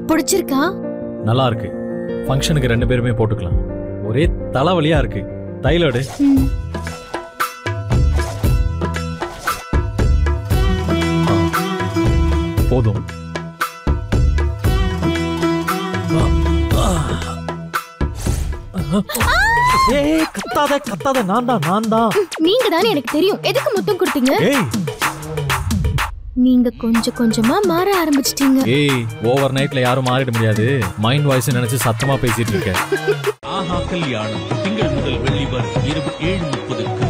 பிடிச்சிருக்கா நல்லா இருக்கு ஃபங்க்ஷனுக்கு ரெண்டு பேருமே போட்டுக்கலாம் ஒரே தலைவலியா இருக்கு தைலோடு ம். போதும் ஏய் கத்தாத கத்தாத நான் தான் நான் தான் நீங்க தானே எனக்கு தெரியும் எதுக்கு முத்தம் கொடுத்தீங்க ஏய் நீங்க கொஞ்சம் கொஞ்சமா மாற ஆரம்பிச்சிட்டீங்க ஏய் ஓவர் நைட்ல யாரும் மாறிட முடியாது மைண்ட் வாய்ஸ் நினைச்சு சத்தமா பேசிட்டு இருக்கேன் ஆஹா கல்யாணம் திங்கள் முதல் வெள்ளி வரை இரவு ஏழு முப்பதுக்கு